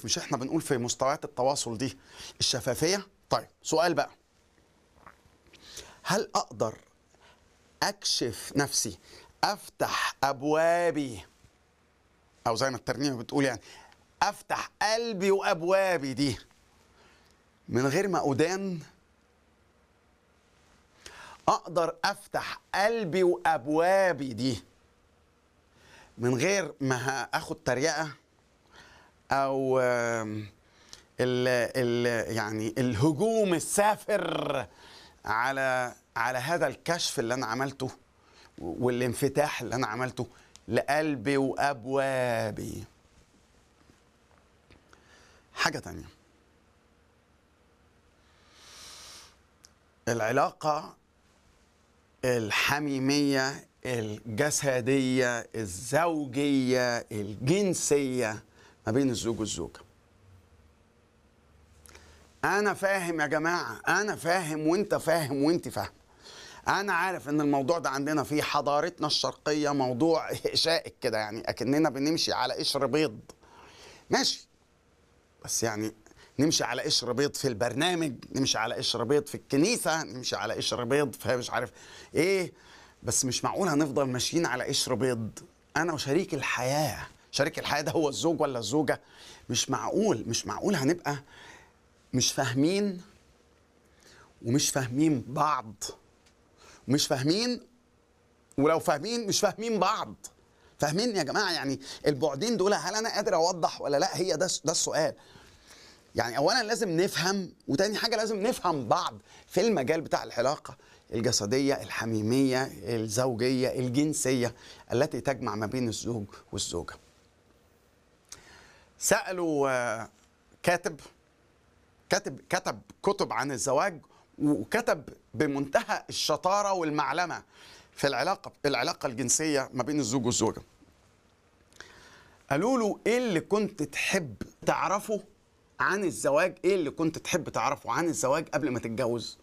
عارف مش احنا بنقول في مستويات التواصل دي الشفافيه طيب سؤال بقى هل اقدر اكشف نفسي افتح ابوابي او زي ما الترنيمه بتقول يعني افتح قلبي وابوابي دي من غير ما ادان اقدر افتح قلبي وابوابي دي من غير ما اخد تريقه او آم، ال ال يعني الهجوم السافر على على هذا الكشف اللي انا عملته والانفتاح اللي انا عملته لقلبي وابوابي حاجه تانية العلاقه الحميميه الجسديه الزوجيه الجنسيه ما بين الزوج والزوجه انا فاهم يا جماعه انا فاهم وانت فاهم وانت فاهم انا عارف ان الموضوع ده عندنا في حضارتنا الشرقيه موضوع شائك كده يعني اكننا بنمشي على قشر بيض ماشي بس يعني نمشي على قشر بيض في البرنامج نمشي على قشر بيض في الكنيسه نمشي على قشر بيض في مش عارف ايه بس مش معقول هنفضل ماشيين على قشر بيض انا وشريك الحياه شريك الحياه ده هو الزوج ولا الزوجه مش معقول مش معقول هنبقى مش فاهمين ومش فاهمين بعض مش فاهمين ولو فاهمين مش فاهمين بعض فاهمين يا جماعه يعني البعدين دول هل انا قادر اوضح ولا لا هي ده ده السؤال يعني اولا لازم نفهم وتاني حاجه لازم نفهم بعض في المجال بتاع العلاقه الجسديه الحميميه الزوجيه الجنسيه التي تجمع ما بين الزوج والزوجه سالوا آه، كاتب كاتب كتب كتب عن الزواج وكتب بمنتهى الشطاره والمعلمه في العلاقه العلاقه الجنسيه ما بين الزوج والزوجه. قالوا له ايه اللي كنت تحب تعرفه عن الزواج؟ ايه اللي كنت تحب تعرفه عن الزواج قبل ما تتجوز؟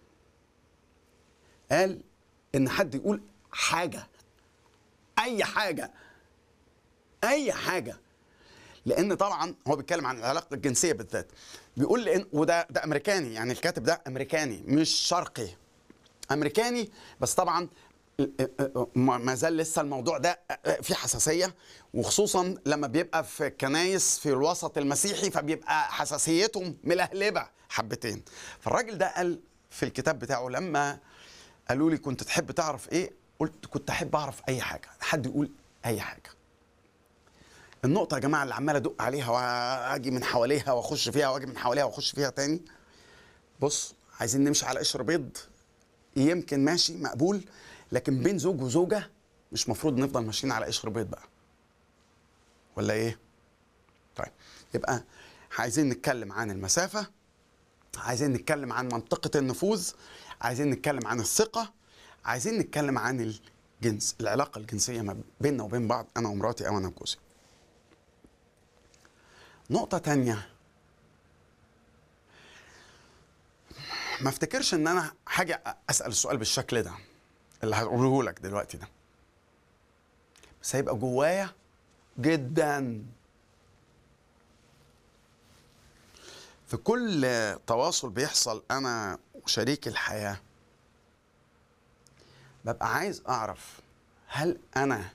قال ان حد يقول حاجه اي حاجه اي حاجه لان طبعا هو بيتكلم عن العلاقه الجنسيه بالذات بيقول لان وده ده امريكاني يعني الكاتب ده امريكاني مش شرقي امريكاني بس طبعا ما ما زال لسه الموضوع ده فيه حساسيه وخصوصا لما بيبقى في الكنايس في الوسط المسيحي فبيبقى حساسيتهم ملهلبه حبتين فالراجل ده قال في الكتاب بتاعه لما قالوا لي كنت تحب تعرف ايه قلت كنت احب اعرف اي حاجه حد يقول اي حاجه النقطة يا جماعة اللي عمال أدق عليها وأجي من حواليها وأخش فيها وأجي من حواليها وأخش فيها تاني بص عايزين نمشي على قشر بيض يمكن ماشي مقبول لكن بين زوج وزوجة مش مفروض نفضل ماشيين على قشر بيض بقى ولا إيه؟ طيب يبقى عايزين نتكلم عن المسافة عايزين نتكلم عن منطقة النفوذ عايزين نتكلم عن الثقة عايزين نتكلم عن الجنس العلاقة الجنسية ما بيننا وبين بعض أنا ومراتي أو أنا وجوزي نقطة تانية ما افتكرش ان انا حاجة اسأل السؤال بالشكل ده اللي هقوله لك دلوقتي ده بس هيبقى جوايا جدا في كل تواصل بيحصل انا وشريك الحياة ببقى عايز اعرف هل انا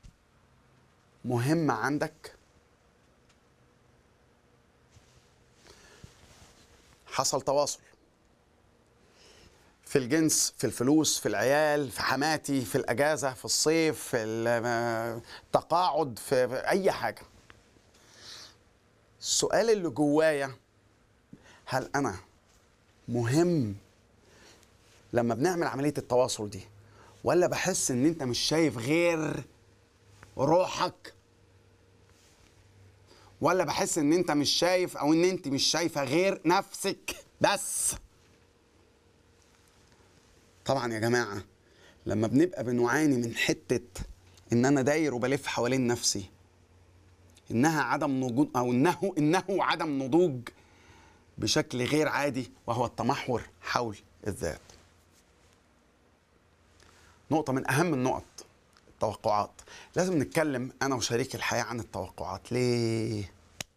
مهم عندك؟ حصل تواصل في الجنس في الفلوس في العيال في حماتي في الاجازه في الصيف في التقاعد في اي حاجه السؤال اللي جوايا هل انا مهم لما بنعمل عمليه التواصل دي ولا بحس ان انت مش شايف غير روحك ولا بحس ان انت مش شايف او ان انت مش شايفه غير نفسك بس طبعا يا جماعه لما بنبقى بنعاني من حته ان انا داير وبلف حوالين نفسي انها عدم نضوج او انه انه عدم نضوج بشكل غير عادي وهو التمحور حول الذات نقطه من اهم النقط التوقعات لازم نتكلم انا وشريك الحياه عن التوقعات ليه